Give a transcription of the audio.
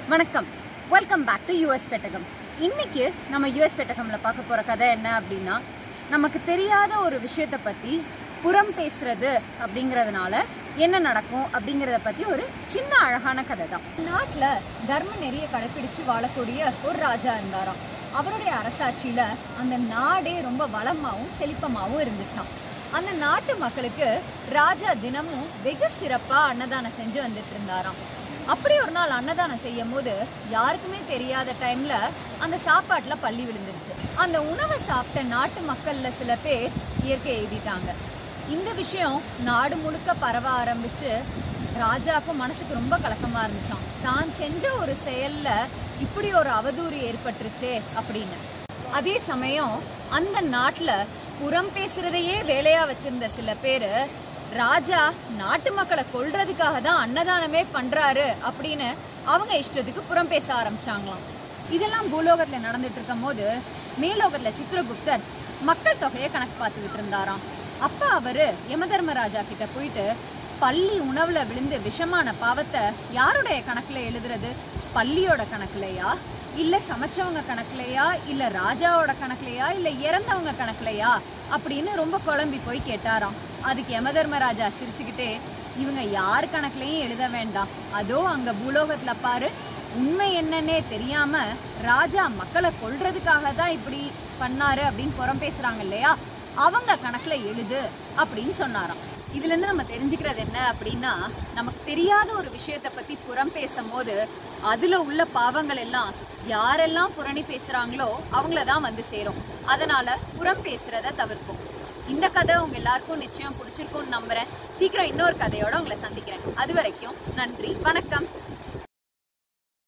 வணக்கம் welcome back to US பெட்டகம் இன்னைக்கு நம்ம யூஎஸ் பெட்டகம்ல பார்க்க போற கதை என்ன அப்படின்னா நமக்கு தெரியாத ஒரு விஷயத்தை பத்தி புறம் பேசுறது அப்படிங்கறதுனால என்ன நடக்கும் அப்படிங்கறத பத்தி ஒரு சின்ன அழகான கதை தான் நாட்டுல தர்ம நெறிய கடைபிடிச்சு வாழக்கூடிய ஒரு ராஜா இருந்தாராம் அவருடைய அரசாட்சியில அந்த நாடே ரொம்ப வளமாவும் செழிப்பமாவும் இருந்துச்சாம் அந்த நாட்டு மக்களுக்கு ராஜா தினமும் வெகு சிறப்பா அன்னதானம் செஞ்சு வந்துட்டு இருந்தாராம் அப்படி ஒரு நாள் அன்னதானம் செய்யும் போது யாருக்குமே தெரியாத டைம்ல அந்த சாப்பாட்டுல பள்ளி விழுந்துருச்சு அந்த உணவை சாப்பிட்ட நாட்டு மக்கள்ல சில பேர் இயற்கை எழுதிட்டாங்க இந்த விஷயம் நாடு முழுக்க பரவ ஆரம்பிச்சு ராஜாக்கும் மனசுக்கு ரொம்ப கலக்கமா இருந்துச்சாம் தான் செஞ்ச ஒரு செயல்ல இப்படி ஒரு அவதூறு ஏற்பட்டுருச்சே அப்படின்னு அதே சமயம் அந்த நாட்டுல புறம் பேசுறதையே வேலையா வச்சிருந்த சில பேரு ராஜா நாட்டு மக்களை கொல்றதுக்காக தான் அன்னதானமே பண்றாரு அப்படின்னு அவங்க இஷ்டத்துக்கு புறம் பேச ஆரம்பிச்சாங்களாம் இதெல்லாம் பூலோகத்துல நடந்துட்டு இருக்கும் போது மேலோகத்துல சித்திரகுப்தர் மக்கள் தொகையை கணக்கு பார்த்துக்கிட்டு இருந்தாராம் அப்ப அவரு யமதர்மராஜா கிட்ட போயிட்டு பள்ளி உணவுல விழுந்து விஷமான பாவத்தை யாருடைய கணக்குல எழுதுறது பள்ளியோட கணக்குலயா இல்ல சமைச்சவங்க கணக்குலயா இல்ல ராஜாவோட கணக்குலயா இல்ல இறந்தவங்க கணக்குலயா அப்படின்னு ரொம்ப குழம்பி போய் கேட்டாராம் அதுக்கு யமதர்மராஜா சிரிச்சுக்கிட்டே இவங்க யார் கணக்குலயும் எழுத வேண்டாம் அதோ அங்க பூலோகத்துல பாரு உண்மை என்னன்னே தெரியாம ராஜா மக்களை கொல்றதுக்காக தான் இப்படி பண்ணாரு அப்படின்னு புறம் பேசுறாங்க இல்லையா அவங்க கணக்குல எழுது அப்படின்னு சொன்னாராம் இதுல இருந்து நம்ம தெரிஞ்சுக்கிறது என்ன அப்படின்னா நமக்கு தெரியாத ஒரு விஷயத்தை பத்தி புறம் பேசும்போது அதுல உள்ள பாவங்கள் எல்லாம் யாரெல்லாம் புரணி பேசுறாங்களோ அவங்கள தான் வந்து சேரும் அதனால புறம் பேசுறத தவிர்ப்போம் இந்த கதை உங்க எல்லாருக்கும் நிச்சயம் பிடிச்சிருக்கும்னு நம்புறேன் சீக்கிரம் இன்னொரு கதையோட உங்களை சந்திக்கிறேன் அது வரைக்கும் நன்றி வணக்கம்